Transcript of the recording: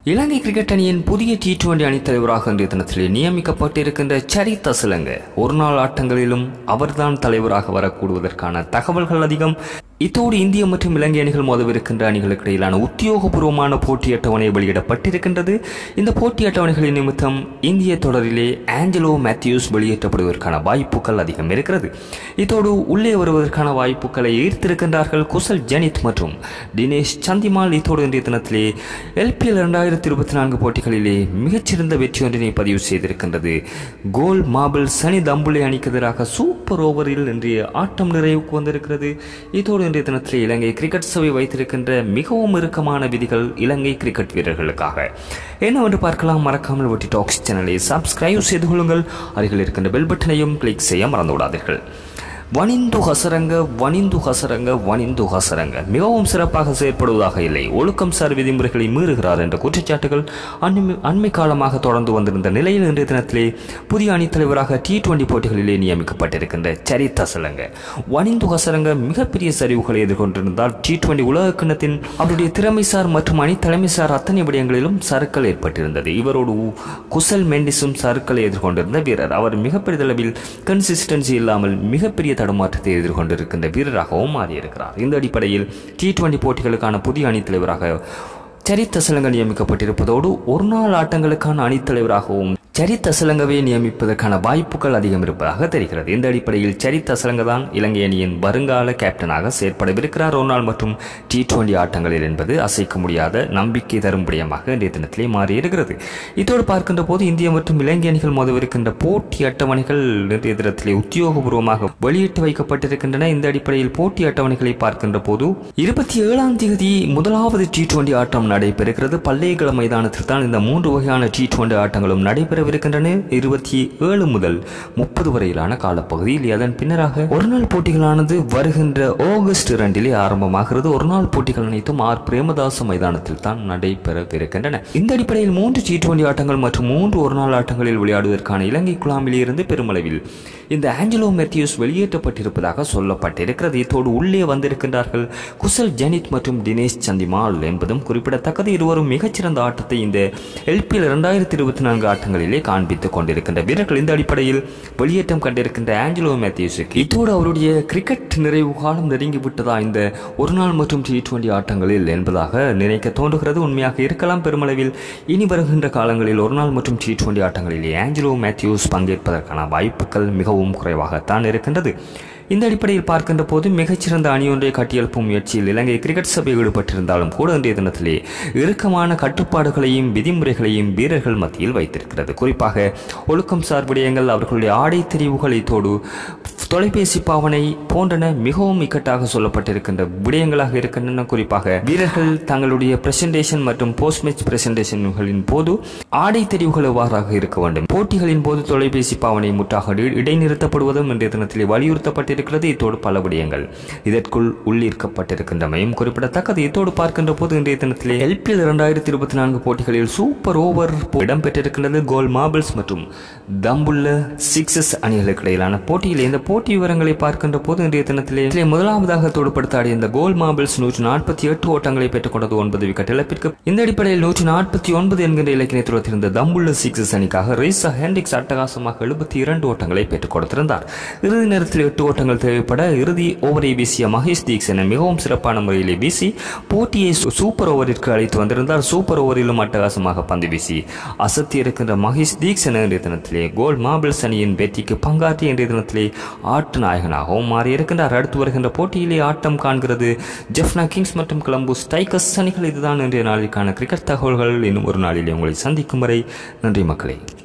இலங்கை cricket அணியின் புதிய T twenty அணித் தலைவராக இன்றைய தினத்திலே நியமிக்கப்பட்டிருக்கின்ற சரித் அசலங்க ஒரு நாள் ஆட்டங்களிலும் அவர்தான் தலைவராக வரக்கூடுவதற்கான தகவல்கள் அதிகம் இத்தோடு இந்திய மற்றும் இலங்கை அணிகள் மோதவிருக்கின்ற அணிகளுக்கு இடையிலான உத்தியோகபூர்வமான போட்டி அட்டவணை வெளியிடப்பட்டிருக்கின்றது இந்த போட்டி அட்டவணைகளின் நிமித்தம் இந்திய தொடரிலே ஆஞ்சலோ மேத்யூஸ் வெளியேற்றப்படுவதற்கான வாய்ப்புகள் அதிகம் இருக்கிறது இத்தோடு உள்ளே வருவதற்கான வாய்ப்புகளை ஈர்த்திருக்கின்றார்கள் குசல் ஜனித் மற்றும் தினேஷ் சந்திமால் இத்தோடு இன்றைய தினத்திலே எல்பிஎல் இரண்டாயிரத்தி இருபத்தி நான்கு போட்டிகளிலே மிகச்சிறந்த வெற்றி ஒன்றினை பதிவு செய்திருக்கின்றது கோல் மாபிள் சனி தம்புளை அணிக்கு எதிராக சூப்பர் ஓவரில் இன்றைய ஆட்டம் நிறைவுக்கு வந்திருக்கிறது இதோடு இன்றைய தினத்தில் இலங்கை கிரிக்கெட் சபை வைத்திருக்கின்ற மிகவும் இறுக்கமான விதிகள் இலங்கை கிரிக்கெட் வீரர்களுக்காக என்னவென்று பார்க்கலாம் மறக்காமல் ஒட்டி டாக்ஸ் சேனலை சப்ஸ்கிரைப் செய்து கொள்ளுங்கள் அருகில் இருக்கின்ற பெல் பட்டனையும் கிளிக் செய்ய மறந்து விடாதீர்கள் வனிந்து ஹசரங்க வனிந்து ஹசரங்க வனிந்து ஹசரங்க மிகவும் சிறப்பாக செயற்படுவதாக இல்லை ஒழுக்கம் சார் விதிமுறைகளை மீறுகிறார் என்ற குற்றச்சாட்டுகள் அண்மை அண்மை காலமாக தொடர்ந்து வந்திருந்த நிலையில் இன்றைய தினத்திலே புதிய அணித்தலைவராக டி டுவெண்டி போட்டிகளிலே நியமிக்கப்பட்டிருக்கின்ற சரித் ஹசரங்க வனிந்து ஹசரங்க மிகப்பெரிய சரிவுகளை எதிர்கொண்டிருந்தால் டி டுவெண்டி உலக கிண்ணத்தின் அவருடைய திறமைசார் மற்றும் அணி தலைமைசார் அத்தனை விடயங்களிலும் சறுக்கல் ஏற்பட்டிருந்தது இவரோடு குசல் மெண்டிஸும் சறுக்களை எதிர்கொண்டிருந்த வீரர் அவர் மிகப்பெரிதளவில் கன்சிஸ்டன்சி இல்லாமல் மிகப்பெரிய தடுமாற்றத்தை எதிர்கொண்டிருக்கின்ற வீரராகவும் மாறியிருக்கிறார் இந்த அடிப்படையில் டி டுவெண்டி போட்டிகளுக்கான புதிய அணித்தலைவராக சரித்த சிலங்க நியமிக்கப்பட்டிருப்பதோடு ஒரு நாள் ஆட்டங்களுக்கான அணித்தலைவராகவும் சரித் அசலங்கவை நியமிப்பதற்கான வாய்ப்புகள் அதிகம் இருப்பதாக தெரிகிறது இந்த அடிப்படையில் சரித் அசலங்க தான் இலங்கை அணியின் வருங்கால கேப்டனாக செயற்படவிருக்கிறார் ஒரு நாள் மற்றும் டி டுவெண்டி ஆட்டங்களில் என்பது அசைக்க முடியாத நம்பிக்கை தரும் விடயமாக இன்றைய தினத்திலே மாறியிருக்கிறது இதோடு பார்க்கின்ற போது இந்திய மற்றும் இலங்கை அணிகள் மோதவிருக்கின்ற போட்டி அட்டவணைகள் இன்றைய தினத்திலே உத்தியோகபூர்வமாக வெளியிட்டு வைக்கப்பட்டிருக்கின்றன இந்த அடிப்படையில் போட்டி அட்டவணைகளை பார்க்கின்ற போது இருபத்தி ஏழாம் தேதி முதலாவது டி டுவெண்டி ஆட்டம் நடைபெறுகிறது பல்லேகல மைதானத்தில் தான் இந்த மூன்று வகையான டி டுவெண்டி ஆட்டங்களும் நடைபெற வரவிருக்கின்றன இருபத்தி ஏழு முதல் முப்பது வரையிலான காலப்பகுதியில் அதன் பின்னராக ஒரு நாள் போட்டிகளானது வருகின்ற ஆகஸ்ட் இரண்டிலே ஆரம்பமாகிறது ஒரு நாள் போட்டிகள் அனைத்தும் ஆர் பிரேமதாச மைதானத்தில் தான் நடைபெறவிருக்கின்றன இந்த அடிப்படையில் மூன்று டி டுவெண்டி ஆட்டங்கள் மற்றும் மூன்று ஒரு நாள் ஆட்டங்களில் விளையாடுவதற்கான இலங்கை குழாமில் இருந்து பெருமளவில் இந்த ஆஞ்சலோ மெத்தியூஸ் வெளியேற்றப்பட்டிருப்பதாக சொல்லப்பட்டிருக்கிறது இத்தோடு உள்ளே வந்திருக்கின்றார்கள் குசல் ஜனித் மற்றும் தினேஷ் சந்திமால் என்பதும் குறிப்பிடத்தக்கது இருவரும் மிகச்சிறந்த ஆட்டத்தை இந்த எல்பிஎல் இரண்டாயிரத்தி இருபத்தி நான்கு ஆட்டங்களிலே காண்பித்துக் கொண்டிருக்கின்ற வீரர்கள் இந்த அடிப்படையில் வெளியேற்றம் கண்டிருக்கின்ற ஆஞ்சலோ மேத்யூஸுக்கு இத்தோடு அவருடைய கிரிக்கெட் நிறைவு காலம் நெருங்கிவிட்டதா இந்த ஒரு நாள் மற்றும் டி டுவெண்டி ஆட்டங்களில் என்பதாக நினைக்க தோன்றுகிறது உண்மையாக இருக்கலாம் பெருமளவில் இனி வருகின்ற காலங்களில் ஒரு நாள் மற்றும் டி டுவெண்டி ஆட்டங்களிலே ஆஞ்சலோ மேத்யூஸ் பங்கேற்பதற்கான வாய்ப்புகள் மிகவும் குறைவாகத்தான் இருக்கின்றது இந்த அடிப்படையில் பார்க்கின்ற போது மிகச்சிறந்த அணியொன்றை கட்டியெழுப்பும் முயற்சியில் இலங்கை கிரிக்கெட் சபை ஈடுபட்டிருந்தாலும் கூட இன்றைய தினத்திலே இறுக்கமான கட்டுப்பாடுகளையும் விதிமுறைகளையும் வீரர்கள் மத்தியில் வைத்திருக்கிறது குறிப்பாக ஒழுக்கம் சார் விடயங்கள் அவர்களுடைய ஆடை தெரிவுகளை தோடு தொலைபேசி பாவனை போன்றன மிகவும் இக்கட்டாக சொல்லப்பட்டிருக்கின்ற விடயங்களாக இருக்கின்றன குறிப்பாக வீரர்கள் தங்களுடைய பிரசன்டேஷன் மற்றும் போஸ்ட் மேட்ச் பிரசன்டேஷன்களின் போது ஆடை தெரிவுகள் எவ்வாறாக இருக்க வேண்டும் போட்டிகளின் போது தொலைபேசி பாவனை முற்றாக இடைநிறுத்தப்படுவதும் இன்றைய தினத்திலே வலியுறுத்தப்பட்டிருக்கிறது இத்தோடு பல விடயங்கள் இதற்குள் உள்ளீர்க்கப்பட்டிருக்கின்றமையும் குறிப்பிடத்தக்கது இத்தோடு பார்க்கின்ற போது இன்றைய தினத்திலே எல்பிஎல் இரண்டாயிரத்தி இருபத்தி நான்கு போட்டிகளில் சூப்பர் ஓவர் இடம்பெற்றிருக்கின்றது கோல் மார்பிள்ஸ் மற்றும் தம்புள்ள சிக்ஸஸ் அணிகளுக்கு இடையிலான போட்டியில் இந்த போட்டி விவரங்களை பார்க்கின்ற போது இன்றைய தினத்திலே முதலாவதாக தொடுப்படுத்தாடிய இந்த கோல் மார்பிள்ஸ் நூற்றி நாற்பத்தி எட்டு ஓட்டங்களை பெற்றுக் கொண்டது ஒன்பது விக்கெட் இழப்பிற்கு இந்த அடிப்படையில் நூற்றி நாற்பத்தி ஒன்பது என்கின்ற இலக்கினை துரத்திருந்த தம்புள்ள சிக்ஸஸ் அணிக்காக ரீசா ஹென்டிக்ஸ் அட்டகாசமாக எழுபத்தி இரண்டு ஓட்டங்களை பெற்றுக் கொடுத்திருந்தார் இறுதி நேரத்தில் எட்டு ஓட்டங்கள் தேவைப்பட இறுதி ஓவரை வீசிய மகேஷ் தீக்ஷன் மிகவும் சிறப்பான முறையிலே வீசி போட்டியை சூப்பர் ஓவரிற்கு அழைத்து வந்திருந்தார் சூப்பர் ஓவரிலும் அட்டகாசமாக பந்து வீசி அசத்தி இருக்கின்ற மகேஷ் தீக்ஷன் இன்றைய தினத்திலே கோல் மார்பிள்ஸ் அணியின் வெற்றிக்கு பங்காற்றி இன்றைய தினத்திலே ஆட்டு நாயகனாகவும் மாறியிருக்கின்றார் அடுத்து வருகின்ற போட்டியிலே ஆட்டம் காண்கிறது ஜெஃப்னா கிங்ஸ் மற்றும் கிளம்பு ஸ்டைக்கஸ் அணிகள் இதுதான் இன்றைய நாளிற்கான கிரிக்கெட் தகவல்கள் இன்னும் ஒரு நாளிலே உங்களை சந்திக்கும் வரை நன்றி மக்களே